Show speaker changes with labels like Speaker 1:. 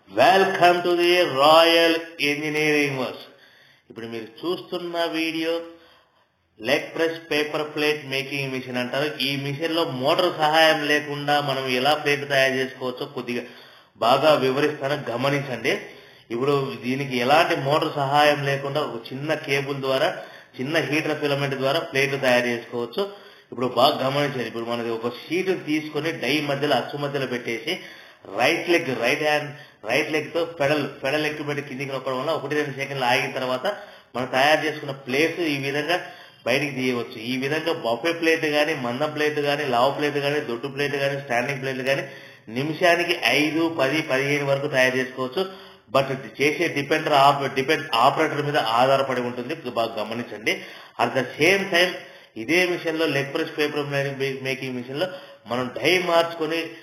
Speaker 1: welcome to the Royal Engineering Works ఇప్పుడు మీరు చూస్తున్న video leg press paper plate making machine అంటారు ఈ మిషన్ లో మోటార్ సహాయం లేకుండా మనం ఎలా ప్లేట్ తయారు చేసుకోవచ్చో కొద్దిగా బాగా వివరిస్తాను గమనించండి ఇప్పుడు దీనికి ఎలాంటి మోటార్ సహాయం లేకుండా ఒక చిన్న కేబుల్ ద్వారా చిన్న హీటర్ ఫిలమెంట్ ద్వారా ప్లేట్ తయారు చేసుకోవచ్చు ఇప్పుడు బాగా గమనించండి ఇప్పుడు మనకి ఒక షీట్ తీసుకొని డై మధ్యలో అచ్చు మధ్యలో పెట్టేసి right leg right hand right leg తో పెడల్ పెడల్ లెగ్ పెట్టి కిందికి నొక్కడం వల్ల ఒకటి రెండు సెకండ్లు ఆగిన తర్వాత మనం తయారు చేసుకున్న ప్లేట్ ఈ విధంగా బయటికి తీయవచ్చు ఈ విధంగా బఫే ప్లేట్ కానీ మందం ప్లేట్ కానీ లావ్ ప్లేట్ కానీ దొడ్డు ప్లేట్ కానీ స్టాండింగ్ ప్లేట్ కానీ నిమిషానికి ఐదు పది పదిహేను వరకు తయారు చేసుకోవచ్చు బట్ చేసే డిపెండర్ డిపెండ్ ఆపరేటర్ మీద ఆధారపడి ఉంటుంది బాగా గమనించండి అట్ ద సేమ్ టైం ఇదే మిషన్ లో leg press paper making machine లో మనం డై మార్చుకొని